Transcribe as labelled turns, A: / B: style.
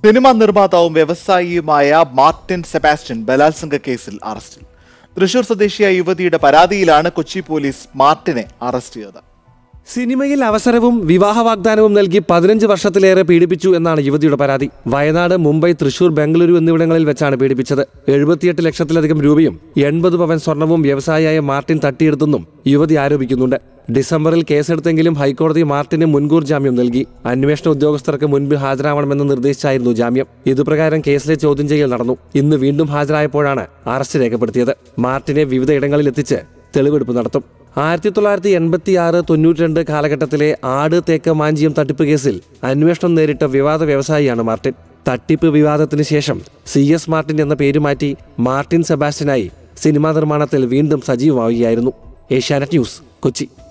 A: cinema നിർമ്മാതാവും വ്യവസായിയുമായ Martin Sebastian ബലാത്സംഗ കേസിൽ അറസ്റ്റിൽ തൃശൂർ സ്വദേശിയായ യുവതിയുടെ പരാതിയിലാണ് കൊച്ചി പോലീസ് മാർട്ടിനെ അറസ്റ്റ് ചെയ്തത്
B: സിനിമയിൽ അവസരവും വിവാഹ വാഗ്ദാനവും നൽകി പതിനഞ്ച് വർഷത്തിലേറെ പീഡിപ്പിച്ചു എന്നാണ് യുവതിയുടെ പരാതി വയനാട് മുംബൈ തൃശൂർ ബംഗളൂരു എന്നിവിടങ്ങളിൽ വെച്ചാണ് പീഡിപ്പിച്ചത് എഴുപത്തിയെട്ട് ലക്ഷത്തിലധികം രൂപയും എൺപത് പവൻ സ്വർണവും വ്യവസായിയായ മാർട്ടിൻ തട്ടിയെടുത്തെന്നും യുവതി ആരോപിക്കുന്നുണ്ട് ഡിസംബറിൽ കേസെടുത്തെങ്കിലും ഹൈക്കോടതി മാർട്ടിന് മുൻകൂർ ജാമ്യം നൽകി അന്വേഷണ ഉദ്യോഗസ്ഥർക്ക് മുൻപ് ഹാജരാവണമെന്ന് നിർദ്ദേശിച്ചായിരുന്നു ജാമ്യം ഇതുപ്രകാരം കേസിലെ ചോദ്യം ചെയ്യൽ നടന്നു ഇന്ന് വീണ്ടും ഹാജരായപ്പോഴാണ് അറസ്റ്റ് രേഖപ്പെടുത്തിയത് മാർട്ടിനെ വിവിധ ഇടങ്ങളിൽ എത്തിച്ച് തെളിവെടുപ്പ് നടത്തും ആയിരത്തി തൊള്ളായിരത്തി എൺപത്തി ആറ് തൊണ്ണൂറ്റി രണ്ട് കാലഘട്ടത്തിലെ ആട് തേക്ക് മാഞ്ചിയം തട്ടിപ്പ് കേസിൽ അന്വേഷണം നേരിട്ട വിവാദ വ്യവസായിയാണ് മാർട്ടിൻ തട്ടിപ്പ് വിവാദത്തിന് ശേഷം സി എസ് മാർട്ടിൻ എന്ന പേര് മാറ്റി മാർട്ടിൻ സെബാസ്റ്റ്യനായി സിനിമാ നിർമ്മാണത്തിൽ വീണ്ടും സജീവമാവുകയായിരുന്നു ഏഷ്യാനെറ്റ് ന്യൂസ് കൊച്ചി